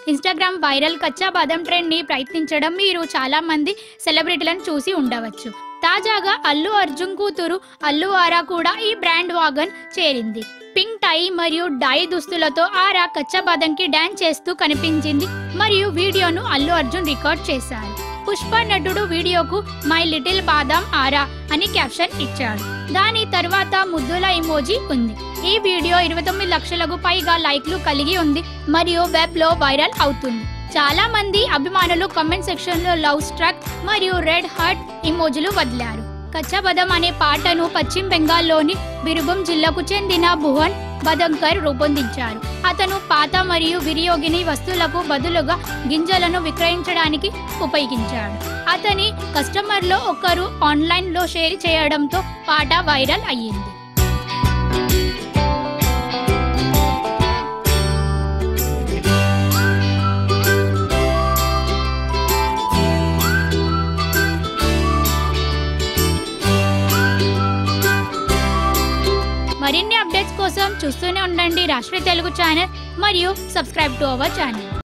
Instagram viral కచ్చా బాదం trend ని ప్రయత్నించడం మీరు చాలా మంది సెలబ్రిటీలను చూసి ఉండవచ్చు తాజాగా అల్లు అర్జున్ కూతురు అల్లు ఆరా కూడా ఈ బ్రాండ్ వాగన్ చేరింది పింక్ టై మరియు డై దుస్తులతో ఆరా కచ్చా బాదంకి డాన్స్ చేస్తూ కనిపించింది మరియు వీడియోను అల్లు అర్జున్ రికార్డ్ చేశారు పుష్ప నటుడు వీడియోకు మై లిటిల్ బాదాం ఆరా అని క్యాప్షన్ ఇచ్చాడు దాని తర్వాత ముద్దుల ఇమోజీ ఉంది ఈ వీడియో ఇరవై తొమ్మిది లక్షలకు పైగా లైక్లు కలిగి ఉంది మరియు వెబ్ లో వైరల్ అవుతుంది చాలా మంది అభిమానులు కామెంట్ సెక్షన్ లో లవ్ స్ట్రక్ మరియు రెడ్ హార్ట్ ఇమోజులు వదిలారు కచ్చబదం అనే పాటను పశ్చిమ బెంగాల్లోని బిరుభం జిల్లాకు చెందిన భువన్ బదంకర్ రూపొందించారు అతను పాత మరియు వినియోగిని వస్తువులకు బదులుగా గింజలను విక్రయించడానికి ఉపయోగించాడు అతని కస్టమర్లో ఒకరు ఆన్లైన్లో షేర్ చేయడంతో పాట వైరల్ అయ్యింది మరిన్ని అప్డేట్స్ కోసం చూస్తూనే ఉండండి రాష్ట్రీయ తెలుగు ఛానల్ మరియు సబ్స్క్రైబ్ టు అవర్ ఛానల్